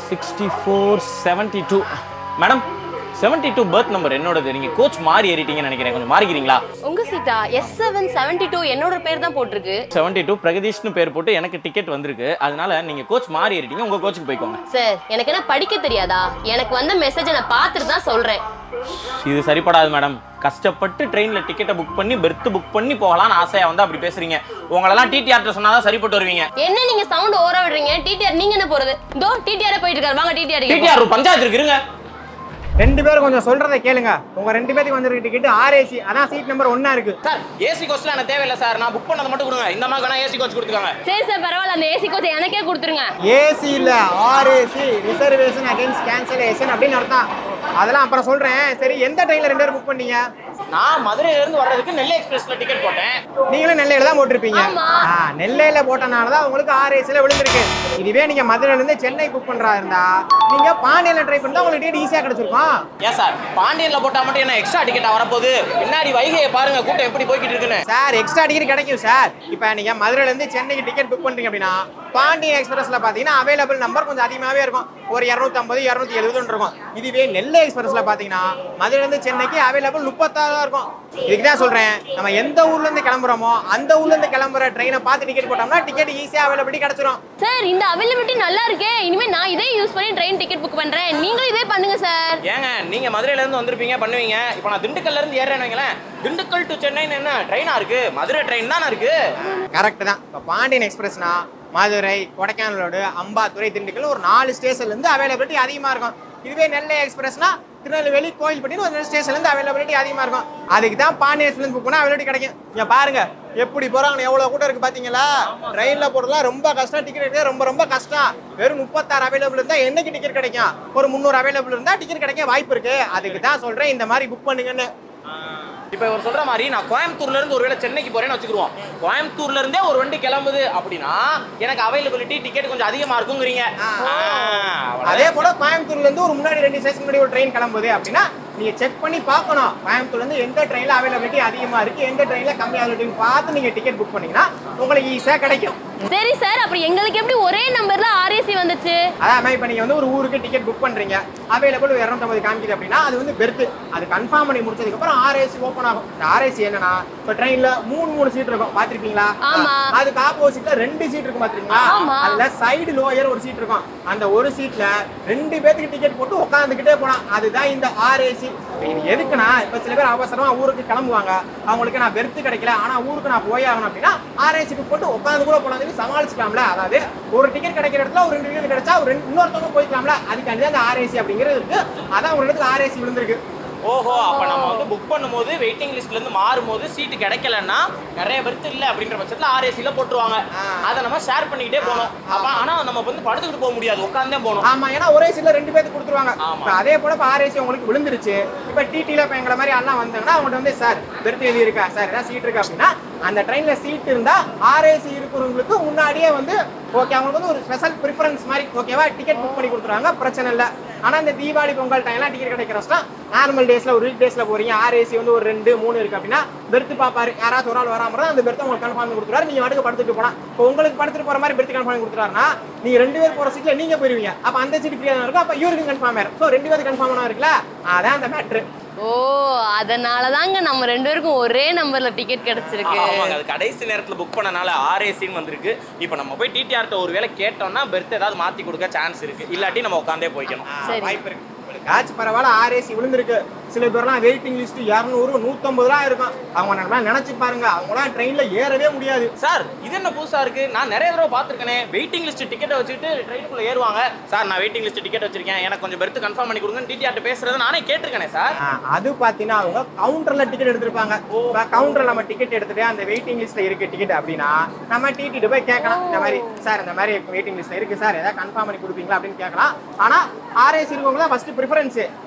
Sixty four seventy two madam seventy two berth number என்னோடது நீங்கள் coach மாறி ஏறிட்டீங்கன்னு நினைக்கிறேன் கொஞ்சம் மாறிக்கிறீங்களா உங்க சீட்டா எஸ் செவன் செவன்டி டூ என்னோட பேர் தான் போட்டிருக்கு செவன்ட்டி டூ பிரகதீஷ்னு பேர் போட்டு எனக்கு டிக்கெட் வந்திருக்கு அதனால நீங்கள் கோச் மாறி ஏறிட்டீங்க உங்கள் கோச்சுக்கு போய்க்கோங்க சார் எனக்கு என்ன படிக்க தெரியாதா எனக்கு வந்த மெசேஜை நான் பார்த்துட்டு தான் சொல்றேன் இது சரிப்படாது மேடம் கஷ்டப்பட்டு ட்ரெயினில் டிக்கெட்டை புக் பண்ணி பெர்த் புக் பண்ணி போகலான்னு ஆசையாக வந்து அப்படி பேசுறீங்க உங்களெல்லாம் டிடிஆர்ட்ட சொன்னால் தான் சரிப்பட்டு வருவீங்க என்ன நீங்க சவுண்ட் ஓவரா விடுறீங்க டிடிஆர் நீங்க என்ன போறது இதோ டிடிஆர் போயிட்டு இருக்காரு வாங்க டிடிஆர் டிடிஆர் ஒரு பஞ்சாயத்து இருக்கு இருங்க ரெண்டு பேரும் கொஞ்சம் சொல்றதை கேளுங்க உங்க ரெண்டு பேருக்கு வந்திருக்க டிக்கெட் ஆர்ஏசி அதான் சீட் நம்பர் ஒன்னா இருக்கு சார் ஏசி கோச்லாம் எனக்கு தேவையில்லை சார் நான் புக் பண்ணதை மட்டும் கொடுங்க இந்த மாதிரி வேணா ஏசி கோச் கொடுத்துக்காங்க சரி சார் பரவாயில்ல அந்த ஏசி கோச்சை எனக்கே கொடுத்துருங்க ஏசி இல்ல ஆர்ஏசி ரிசர்வேஷன் அகைன்ஸ்ட் கேன்சலேஷன் அப்படின்னு அர்த்தம் அதெல்லாம் அப்புறம் சொல்றேன் சரி எந்த ட்ரெயின்ல ரெண்டு பேரும் புக் பண்ணீங்க நான் மதுரையில இருந்து வர்றதுக்கு நெல்லை எக்ஸ்பிரஸ்ல டிக்கெட் போட்டேன் நீங்களும் நெல்லையில தான் போட்டிருப்பீங்க ஆமா. ஆ, நெல்லையில போட்டனால தான் உங்களுக்கு ஆர்ஏசில விழுந்திருக்கு இதுவே நீங்க மதுரையில இருந்து சென்னை புக் பண்றா இருந்தா நீங்க பாண்டியில ட்ரை பண்ணா உங்களுக்கு டிக்கெட் ஈஸியா கிடைச்சிருக்கும் ஏன் சார் பாண்டியன்ல போட்டா மட்டும் என்ன எக்ஸ்ட்ரா டிக்கெட் வரப்போகுது பின்னாடி வைகையை பாருங்க கூட்டம் எப்படி போய்கிட்டு இருக்குன்னு சார் எக்ஸ்ட்ரா டிக்கெட் கிடைக்கும் சார் இப்போ நீங்க மதுரையில இருந்து சென்னைக்கு டிக்கெட் புக் பண்றீங்க அப்படின்னா பாண்டியன் எக்ஸ்பிரஸ்ல பாத்தீங்கன்னா அவைலபிள் நம்பர் கொஞ்சம் அதிகமாவே இருக்கும் ஒரு இரநூத்தம்பது இரநூத்தி எழுபதுன்னு இருக்கும் இதுவே நெல்லை எக்ஸ்பிரஸ்ல பாத்தீங்கன்னா மதுரையில இருந்து சென்னைக்கு அவைலபிள் முப்பத்தாறு தான் இருக்கும் இதுக்கு தான் சொல்றேன் நம்ம எந்த ஊர்ல இருந்து கிளம்புறோமோ அந்த ஊர்ல இருந்து கிளம்புற ட்ரெயினை பார்த்து டிக்கெட் போட்டோம்னா டிக்கெட் ஈஸியா அவைலபிலிட்டி கிடைச்சிரும் சார் இந்த அவைலபிலிட்டி நல்லா இருக்கே இனிமே நான் இதே யூஸ் பண்ணி ட்ரெயின் டிக்கெட் புக் பண்றேன் நீங்களும் இதே பண்ணுங்க சார் ஏங்க நீங்க மதுரையில இருந்து வந்திருப்பீங்க பண்ணுவீங்க இப்போ நான் திண்டுக்கல்ல இருந்து ஏறேன்னு வைங்களேன் திண்டுக்கல் டு சென்னைன்னு என்ன ட்ரெயினா இருக்கு மதுரை ட்ரெயின் தானே இருக்கு கரெக்ட் தான் இப்போ பாண்டியன் எக்ஸ்பிரஸ்னா மதுரை கொடைக்கானலோடு அம்பாத்துறை திண்டுக்கல் ஒரு நாலு ஸ்டேஷன்ல இருந்து அவைலபிலிட்டி அதிகமா இருக்கும் இதுவே நெல்லை எக்ஸ்பிரஸ்னா திருநெல்வேலி கோயில்பட்டின்னு ஒரு ஸ்டேஷன்ல இருந்து அவைலபிலிட்டி அதிகமா இருக்கும் அதுக்கு தான் பாண்டியன் எக்ஸ்பிரஸ் புக் பண்ணா அவைலபிலிட்டி கிடைக்கும் இங்க பாருங்க எப்படி போறாங்க எவ்வளவு கூட்டம் இருக்கு பாத்தீங்களா ட்ரெயின்ல போறதுலாம் ரொம்ப கஷ்டம் டிக்கெட் எடுக்க ரொம்ப ரொம்ப கஷ்டம் வெறும் முப்பத்தாறு அவைலபிள் இருந்தா என்னைக்கு டிக்கெட் கிடைக்கும் ஒரு முந்நூறு அவைலபிள் இருந்தா டிக்கெட் கிடைக்க வாய்ப்பு இருக்கு அதுக்கு தான் சொல்றேன் இந்த மாதிரி புக் பண்ணுங்கன்னு இப்போ இவர் சொல்ற மாதிரி நான் கோயம்புத்தூர்ல இருந்து ஒருவேளை சென்னைக்கு போறேன்னு வச்சுக்கிருவோம் கோயம்புத்தூர்ல இருந்தே ஒரு வண்டி கிளம்புது அப்படின்னா எனக்கு அவைலபிலிட்டி டிக்கெட் கொஞ்சம் அதிகமா இருக்குங்கிறீங்க ஆ, அவ்வளவுதான். அதே போல கோயம்புத்தூர்ல இருந்து ஒரு முன்னாடி ரெண்டு ஸ்டேஷன் முன்னாடி ஒரு ட்ரெயின் கிளம்புது அப்படின்னா நீங்க செக் பண்ணி பார்க்கணும் கோயம்புத்தூர்ல இருந்து எந்த ட்ரெயின்ல அவைலபிலிட்டி அதிகமா இருக்கு எந்த ட்ரெயின்ல கம்மி அவைலபிலிட்டி பார்த்து நீங்க டிக்கெட் புக் பண்ணீங்கன்னா உங்களுக்கு ஈஸியா கிடைக்கும் சரி சார் அப்புறம் எங்களுக்கு எப்படி ஒரே நம்பர்ல ஆர்ஏசி வந்துச்சு அதான் மாதிரி இப்போ நீங்கள் வந்து ஒரு ஊருக்கு டிக்கெட் புக் பண்ணுறீங்க அவைலபிள் இரநூத்தம்பது காமிக்குது அப்படின்னா அது வந்து பெர்த்து அது கன்ஃபார்ம் பண்ணி முடிச்சதுக்கப்புறம் ஆர்ஏசி ஓப்பன் ஆகும் இந்த ஆர்ஏசி என்னன்னா இப்போ ட்ரெயினில் மூணு மூணு சீட் இருக்கும் பார்த்துருப்பீங்களா ஆமா. அதுக்கு ஆப்போசிட்ல ரெண்டு சீட் இருக்கும் பார்த்துருக்கீங்களா ஆமா. அதில் சைடு லோயர் ஒரு சீட் இருக்கும் அந்த ஒரு சீட்ல ரெண்டு பேத்துக்கு டிக்கெட் போட்டு உட்காந்துக்கிட்டே போலாம் அதுதான் இந்த ஆர்ஏசி இது எதுக்குன்னா இப்போ சில பேர் அவசரமா ஊருக்கு கிளம்புவாங்க அவங்களுக்கு நான் பெர்த்து கிடைக்கல ஆனா ஊருக்கு நான் போய் ஆகணும் அப்படின்னா ஆர்ஏசி புக் போட்டு உட்காந்து கூட போலாம் சொல்லி சமாளிச்சுக்கலாம்ல அதாவது ஒரு டிக்கெட் கிடைக்கிற இடத்துல ஒரு ரெண்டு டிக்கெட் கிடைச்சா ஒரு ரெண்டு இன்னொருத்தவங்க போய்க்கலாம்ல அதுக்காண்டி தான் அந்த ஆர்ஏசி அப்படிங்கிறது இருக்கு அதான் ஒரு இடத்துக்கு ஆர்ஏசி விழுந்திருக்கு ஓஹோ அப்ப நம்ம வந்து புக் பண்ணும்போது வெயிட்டிங் லிஸ்ட்ல இருந்து மாறும்போது சீட்டு கிடைக்கலன்னா நிறைய பேருக்கு இல்ல அப்படின்ற பட்சத்துல ஆர்ஏசில போட்டுருவாங்க ஆ. அதை நம்ம ஷேர் பண்ணிக்கிட்டே போகணும் அப்ப ஆனா நம்ம வந்து படுத்துக்கிட்டு போக முடியாது உட்காந்தே போகணும் ஆமா ஏன்னா ஒரே சீட்ல ரெண்டு பேருக்கு கொடுத்துருவாங்க ஆமா. இப்ப அதே போல இப்ப ஆர்ஏசி உங்களுக்கு விழுந்துருச்சு இப்ப டிடில இப்ப எங்களை மாதிரி எல்லாம் வந்தாங்கன்னா அவங்கள்ட்ட வந்து சார் பெர்த் எழுதி இருக்கா சார் ஏதாவது சீட் இருக்கா அப்படின்னா அந்த ட்ரெயின்ல சீட் இருந்தா ஆர்ஏசி இருக்கிறவங்களுக்கு முன்னாடியே வந்து ஓகே அவங்களுக்கு வந்து ஒரு ஸ்பெஷல் ப்ரிஃபரன்ஸ் மாதிரி ஓகேவா டிக்கெட் புக் பண்ணி கொடுத்துருவாங்க பிரச்சனை இல்லை ஆனா இந்த தீபாவளி பொங்கல் டைம்லாம் டிக்கெட் கிடைக்கிற கஷ்டம் நார்மல் டேஸ்ல ஒரு வீக் டேஸ்ல போறீங்க ஆர்ஏசி வந்து ஒரு ரெண்டு மூணு இருக்கு அப்படின்னா பெர்த் பாப்பாரு யாராச்சும் ஒரு ஆள் வராம இருந்தா அந்த பெர்த் உங்களுக்கு கன்ஃபார்ம் பண்ணி கொடுத்துருவாரு நீங்க வாட்டுக்கு படுத்துட்டு போலாம் இப்போ உங்களுக்கு படுத்துட்டு போற மாதிரி பெர்த் கன்ஃபார்ம் பண்ணி கொடுத்துறாருன்னா நீங்க ரெண்டு பேர் போற சீட்ல நீங்க போயிருவீங்க அப்ப அந்த சீட் ஃப்ரீயா இருக்கும் அப்ப இவருக்கு கன்ஃபார்ம் ஆயிரும் ஸோ ரெண்டு பேருக்கு கன்ஃபார்ம் ஆனா இருக்குல்ல அதான் அந்த மேட்ரு ஓ அதனால தாங்க நம்ம ரெண்டு பேருக்கும் ஒரே நம்பர்ல டிக்கெட் கிடைச்சிருக்கு ஆமாங்க அது கடைசி நேரத்துல புக் பண்ணனால ஆர்ஏசின்னு வந்திருக்கு இப்போ நம்ம போய் டிடிஆர்ட்ட ஒரு வேளை கேட்டோம்னா பெர்த் ஏதாவது மாத்தி கொடுக்க சான்ஸ் இருக்கு இல்லாட்டி நம்ம உட்காந்தே போய்க்கணும் சரி. வாய்ப்பு இருக்கு ஆச்சு பரவாயில்ல ஆர்ஏசி விழுந்திருக்கு சில பேர்லாம் வெயிட்டிங் லிஸ்ட் இரநூறு நூற்றம்பதுலாம் இருக்கும் அவங்க நல்லா நினைச்சு பாருங்க அவங்களாம் ட்ரெயின்ல ஏறவே முடியாது சார் இது என்ன புதுசா இருக்கு நான் நிறைய தடவை பார்த்துருக்கேனே வெயிட்டிங் லிஸ்ட் டிக்கெட்டை வச்சுட்டு ட்ரெயினுக்குள்ள ஏறுவாங்க சார் நான் வெயிட்டிங் லிஸ்ட் டிக்கெட் வச்சிருக்கேன் எனக்கு கொஞ்சம் பெர்த் கன்ஃபார்ம் பண்ணி கொடுங்கன்னு டிடிஆர்ட்ட பேசுறது நானே கேட்டிருக்கேனே சார் ஆ, அது பார்த்தீங்கன்னா அவங்க கவுண்டர்ல டிக்கெட் எடுத்திருப்பாங்க கவுண்டர்ல நம்ம டிக்கெட் எடுத்துட்டு அந்த வெயிட்டிங் லிஸ்ட்ல இருக்கு டிக்கெட் அப்படின்னா நம்ம டிடிட்டு போய் கேட்கலாம் இந்த மாதிரி சார் இந்த மாதிரி வெயிட்டிங் லிஸ்ட்ல இருக்கு சார் ஏதாவது கன்ஃபார்ம் பண்ணி கொடுப்பீங்களா அப்படின்னு கேட்கலாம் ஆனா ஆர்ஏசி இருக்கவங்க தான் ஃபர்ஸ்ட் ப்ரிஃபரன்ஸ்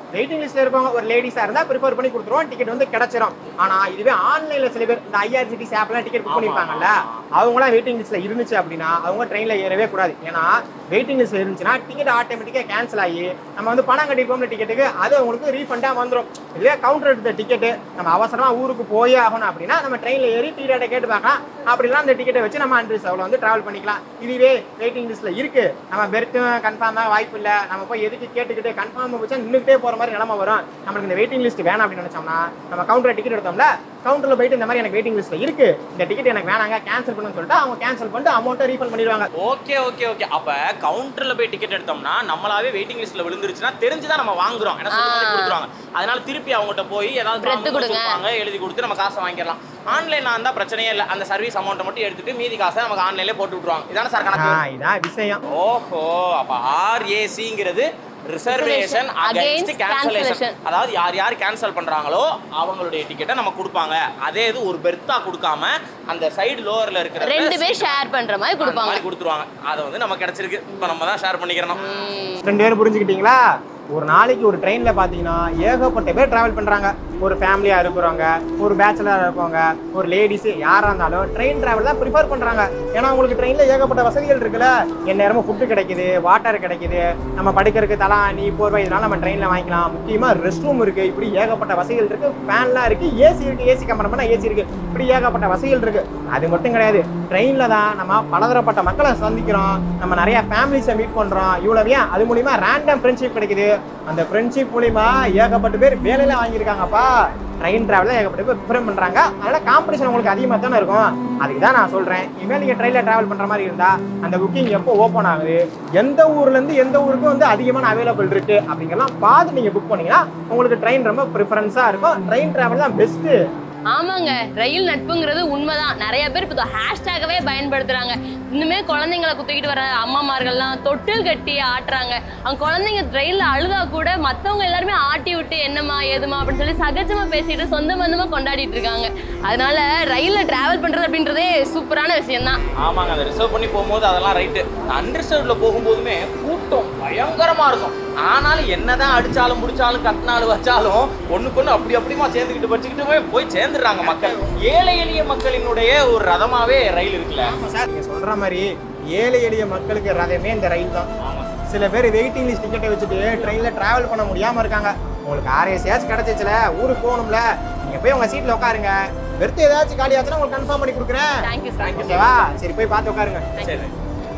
வெயிட்டிங் லிஸ்ட்ல இருக்கவங்க ஒரு லேடிஸா இருந்தா ப்ரிஃபர் பண்ணி கொடுத்துருவோம் டிக்கெட் வந்து கிடைச்சிரும் ஆனா இதுவே ஆன்லைன்ல சில பேர் இந்த ஐஆர்சிடிசி ஆப்லாம் டிக்கெட் புக் பண்ணிருப்பாங்கல்ல அவங்களாம் வெயிட்டிங் லிஸ்ட்ல இருந்துச்சு அப்படின்னா அவங்க ட்ரெயின்ல ஏறவே கூடாது ஏன்னா வெயிட்டிங் லிஸ்ட்ல இருந்துச்சுன்னா டிக்கெட் ஆட்டோமேட்டிக்கா கேன்சல் ஆகி நம்ம வந்து பணம் கட்டிருப்போம்ல டிக்கெட்டுக்கு அது உங்களுக்கு ரீஃபண்டா வந்துரும் இதுவே கவுண்டர் எடுத்த டிக்கெட் நம்ம அவசரமா ஊருக்கு போயே ஆகணும் அப்படின்னா நம்ம ட்ரெயின்ல ஏறி டிக்கெட்டை கேட்டு பார்க்கலாம் அப்படிலாம் அந்த டிக்கெட்டை வச்சு நம்ம அன்ரிசர்வ்ல வந்து டிராவல் பண்ணிக்கலாம் இதுவே வெயிட்டிங் லிஸ்ட்ல இருக்கு நம்ம பெர்த்தும் கன்ஃபார்மா வாய்ப்பு இல்ல நம்ம போய் எதுக்கு கேட்டுக்கிட்டு கன்ஃபார்ம் வச்சா நின்றுக்கிட்டே போற மாதிரி நிலைமை வரும் நம்மளுக்கு இந்த வெயிட்டிங் லிஸ்ட் வேணாம் அப்படின்னு நினைச்சோம்னா நம்ம கவுண்டர் டிக்கெட் எடுத்தோம்ல கவுண்டர்ல போயிட்டு இந்த மாதிரி எனக்கு வெயிட்டிங் லிஸ்ட்ல இருக்கு இந்த டிக்கெட் எனக்கு வேணாங்க கேன்சல் பண்ணுன்னு சொல்லிட்டு அவங்க கேன்சல் பண்ணிட்டு அமௌண்ட்டை ரீஃபண்ட் பண்ணிடுவாங்க ஓகே ஓகே ஓகே அப்ப கவுண்டர்ல போய் டிக்கெட் எடுத்தோம்னா நம்மளாவே வெயிட்டிங் லிஸ்ட்ல விழுந்துருச்சுன்னா தெரிஞ்சுதான் நம்ம வாங்குறோம் ஏன்னா சொல்லி ஆ. கொடுத்துருவாங்க அதனால திருப்பி அவங்ககிட்ட போய் ஏதாவது Breath form கொடுங்க. கொடுப்பாங்க எழுதி கொடுத்து நம்ம காசை வாங்கிடலாம் ஆன்லைன்ல இருந்தா பிரச்சனையே இல்லை அந்த சர்வீஸ் அமௌண்ட்டை மட்டும் எடுத்துட்டு மீதி காசை நமக்கு ஆன்லைன்ல போட்டு விட்டுருவாங்க இதான சார் ஆ, கணக்கு இதான் விஷயம் ஓஹோ அப்ப ஆர்ஏசிங்கிறது reservation Against against cancellation cancellation. அதாவது யார் யார் கேன்சல் பண்றாங்களோ அவங்களுடைய டிக்கெட்டை நம்ம கொடுப்பாங்க அதே இது ஒரு பெர்த்தா கொடுக்காம அந்த சைடு லோவர்ல இருக்கிற ரெண்டு பேர் ஷேர் பண்ற மாதிரி கொடுப்பாங்க மாதிரி கொடுத்துருவாங்க அதை வந்து நம்ம கிடைச்சிருக்கு இப்போ நம்ம தான் ஷேர் பண்ணிக்கிறோம் ரெண்டு பேரும் புரிஞ்சுக்கிட்டீங்களா ஒரு நாளைக்கு ஒரு ட்ரெயினில் பார்த்தீங்கன்னா ஏகப்பட்ட பேர் ட்ராவல் பண்ணுறாங்க ஒரு ஃபேமிலியாக இருக்கிறவங்க ஒரு பேச்சுலராக இருக்கவங்க ஒரு லேடிஸு யாராக இருந்தாலும் ட்ரெயின் ட்ராவல் தான் ப்ரிஃபர் பண்ணுறாங்க ஏன்னா உங்களுக்கு ட்ரெயினில் ஏகப்பட்ட வசதிகள் இருக்குல்ல என் நேரமும் ஃபுட்டு கிடைக்குது வாட்டர் கிடைக்குது நம்ம படுக்கிறதுக்கு தலாணி போர்வை இதெல்லாம் நம்ம ட்ரெயினில் வாங்கிக்கலாம் முக்கியமாக ரெஸ்ட் ரூம் இருக்குது இப்படி ஏகப்பட்ட வசதிகள் இருக்குது ஃபேன்லாம் இருக்குது ஏசி இருக்குது ஏசி கம்பெனி ஏசி இருக்குது இப்படி ஏகப்பட்ட வசதிகள் இருக்குது அது மட்டும் கிடையாது ட்ரெயினில் தான் நம்ம பலதரப்பட்ட மக்களை சந்திக்கிறோம் நம்ம நிறைய ஃபேமிலிஸை மீட் பண்ணுறோம் இவ்வளவு ஏன் அது மூலிமா ரேண்டம் ஃப்ரெண்ட்ஷிப் கிடைக்குது அந்த ஃப்ரெண்ட்ஷிப் மூலிமா ஏகப்பட்ட பேர் வேலையில வாங்கியிருக்காங்கப்பா ட்ரெயின் டிராவலில் ஏகப்பட்ட பேர் ப்ரிஃபர் பண்ணுறாங்க அதனால காம்படிஷன் உங்களுக்கு அதிகமாக தானே இருக்கும் அதுக்கு தான் நான் சொல்கிறேன் இனிமேல் நீங்கள் ட்ரெயினில் ட்ராவல் பண்ணுற மாதிரி இருந்தால் அந்த புக்கிங் எப்போ ஓப்பன் ஆகுது எந்த ஊர்லேருந்து எந்த ஊருக்கு வந்து அதிகமான அவைலபிள் இருக்குது அப்படிங்கலாம் பார்த்து நீங்கள் புக் பண்ணீங்கன்னா உங்களுக்கு ட்ரெயின் ரொம்ப ப்ரிஃபரன்ஸாக இருக்கும் ட்ரெயின் டிராவல் தான் பெஸ்ட்டு ஆமாங்க ரயில் நட்புங்கிறது உண்மைதான் நிறைய பேர் இப்போ ஹேஷ்டேகவே பயன்படுத்துறாங்க இன்னுமே குழந்தைங்களை குத்திக்கிட்டு வர அம்மாமார்கள்லாம் தொட்டில் கட்டி ஆட்டுறாங்க அவங்க குழந்தைங்க ரயில்ல அழுதா கூட மத்தவங்க எல்லாருமே ஆட்டி விட்டு என்னம்மா ஏதுமா அப்படின்னு சொல்லி சகஜமா பேசிட்டு சொந்த பந்தமா கொண்டாடிட்டு இருக்காங்க அதனால ரயில்ல டிராவல் பண்றது அப்படின்றதே சூப்பரான விஷயம் தான் ஆமாங்க அந்த ரிசர்வ் பண்ணி போகும்போது அதெல்லாம் ரைட்டு அன்ரிசர்வ்ல போகும்போதுமே கூட்டம் பயங்கரமா இருக்கும் ஆனாலும் என்னதான் அடிச்சாலும் முடிச்சாலும் கட்டினாலும் வச்சாலும் ஒண்ணுக்கு ஒண்ணு அப்படி அப்படிமா சேர்ந்துக்கிட்டு வச்சுக்கிட்டு போய் சேர்ந்துடுறாங்க மக்கள் ஏழை எளிய மக்களினுடைய ஒரு ரதமாவே ரயில் இருக்குல்ல சார் நீங்கள் சொல்கிற மாதிரி ஏழை எளிய மக்களுக்கு ரதமே இந்த ரயில் தான் சில பேர் வெயிட்டிங் லிஸ்ட் டிக்கெட்டை வச்சுட்டு ட்ரெயினில் ட்ராவல் பண்ண முடியாமல் இருக்காங்க உங்களுக்கு ஆர்ஏசியாச்சும் கிடச்சிச்சுல ஊருக்கு போகணும்ல நீங்கள் போய் உங்கள் சீட்டில் உட்காருங்க வெறுத்து ஏதாச்சும் காலியாச்சுன்னா உங்களுக்கு கன்ஃபார்ம் பண்ணி கொடுக்குறேன் தேங்க்யூ சார் ஓகேவா சரி போய் பார்த்து உட்காருங்க சரி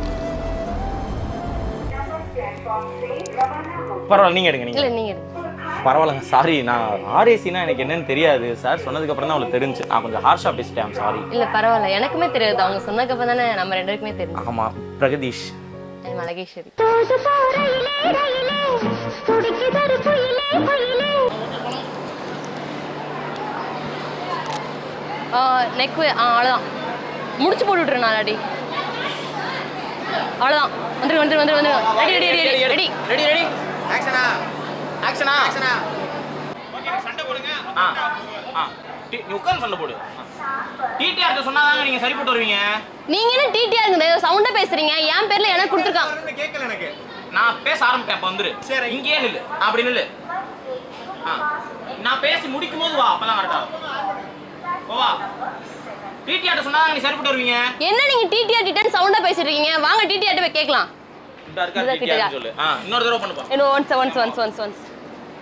பரவாயில்ல நீங்க எடுங்க நீங்க இல்ல நீங்க எடுங்க. பரவாயில்லங்க சாரி நான் ஆர்ஏசினா எனக்கு என்னன்னு தெரியாது சார் சொன்னதுக்கு அப்புறம் தான் அவளுக்கு தெரிஞ்சு நான் கொஞ்சம் ஹார்ஷா பேசிட்டேன் சாரி இல்ல பரவாயில்ல எனக்குமே தெரியாது அவங்க சொன்னதுக்கு தானே நம்ம ரெண்டு பேருக்குமே தெரியும் ஆமா பிரகதீஷ் மலகேஸ்வரி நெக் ஆ அவ்வளோதான் முடிச்சு போட்டு விட்றேன் நாளாடி அவ்வளோதான் வந்துரு வந்துரு வந்துரு வந்துரு ready ready ready ready ready ready ஆக்ஷனா ஆக்ஷனா ஆக்ஷனா ஆ ஆ டி- நீ உட்காந்து சண்டை போடு டிடிஆர்ட்ட சொன்னாதாங்க நீங்க சரி போட்டு வருவீங்க நீங்க என்ன டிடிஆருங்க சவுண்டா பேசுறீங்க என் பேர்ல எனக்கு கொடுத்துருக்காங்க கேட்கல எனக்கு நான் பேச ஆரம்பிப்பேன் அப்ப வந்துரு சரி. இங்கேயே நில்லு அப்படி நில்லு ஆ நான் பேசி முடிக்கும் போது வா அப்பதான் கரெக்டா வா டிடிஆர்ட்ட சொன்னாதாங்க நீ சரி போட்டு வருவீங்க என்ன நீங்க டிடிஆர் டிடிஆர் சவுண்டா பேசிட்டு இருக்கீங்க வாங்க டிடிஆர் போய் கேட்கலாம் இந்த இருக்கா இதுதான் டிடிஆர் TTR. சொல்லு ஆ இன்னொரு தடவை பண்ணுப்பா இன்னும் once once once once once